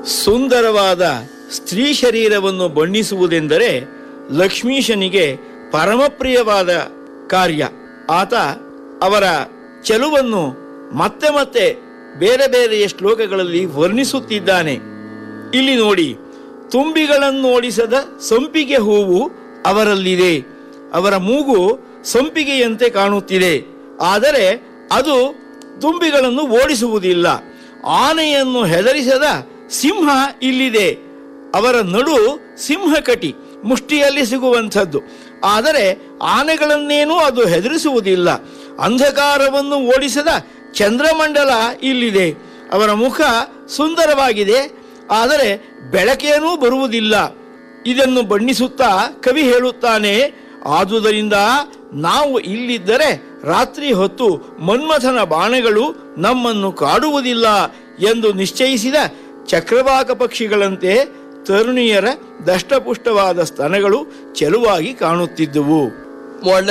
ಸುಂದರವಾದ ಸ್ತ್ರೀ ಶರೀರವನ್ನು ಬಣ್ಣಿಸುವುದೆಂದರೆ ಲಕ್ಷ್ಮೀಶನಿಗೆ ಪರಮಪ್ರಿಯವಾದ ಕಾರ್ಯ ಆತ ಅವರ ಚೆಲುವನ್ನು ಮತ್ತೆ ಮತ್ತೆ ಬೇರೆ ಬೇರೆಯ ಶ್ಲೋಕಗಳಲ್ಲಿ ವರ್ಣಿಸುತ್ತಿದ್ದಾನೆ ಇಲ್ಲಿ ನೋಡಿ ತುಂಬಿಗಳನ್ನೋಡಿಸದ ಸಂಪಿಗೆ ಹೂವು ಅವರಲ್ಲಿದೆ ಅವರ ಮೂಗು ಸಂಪಿಗೆಯಂತೆ ಕಾಣುತ್ತಿದೆ ಆದರೆ ಅದು ತುಂಬಿಗಳನ್ನು ಓಡಿಸುವುದಿಲ್ಲ ಆನೆಯನ್ನು ಹೆದರಿಸದ ಸಿಂಹ ಇಲ್ಲಿದೆ ಅವರ ನಡು ಸಿಂಹಕಟಿ ಮುಷ್ಟಿಯಲ್ಲಿ ಸಿಗುವಂಥದ್ದು ಆದರೆ ಆನೆಗಳನ್ನೇನೂ ಅದು ಹೆದರಿಸುವುದಿಲ್ಲ ಅಂಧಕಾರವನ್ನು ಓಡಿಸದ ಚಂದ್ರಮಂಡಲ ಇಲ್ಲಿದೆ ಅವರ ಮುಖ ಸುಂದರವಾಗಿದೆ ಆದರೆ ಬೆಳಕೇನೂ ಬರುವುದಿಲ್ಲ ಇದನ್ನು ಬಣ್ಣಿಸುತ್ತಾ ಕವಿ ಹೇಳುತ್ತಾನೆ ಆದುದರಿಂದ ನಾವು ಇಲ್ಲಿದ್ದರೆ ರಾತ್ರಿ ಹೊತ್ತು ಮನ್ಮಥನ ಬಾಣಗಳು ನಮ್ಮನ್ನು ಕಾಡುವುದಿಲ್ಲ ಎಂದು ನಿಶ್ಚಯಿಸಿದ ಚಕ್ರವಾಕ ಪಕ್ಷಿಗಳಂತೆ ತರುಣಿಯರ ದಷ್ಟಪುಷ್ಟವಾದ ಸ್ತನಗಳು ಚೆಲುವಾಗಿ ಕಾಣುತ್ತಿದ್ದುವು ಮೊಳ್ಳ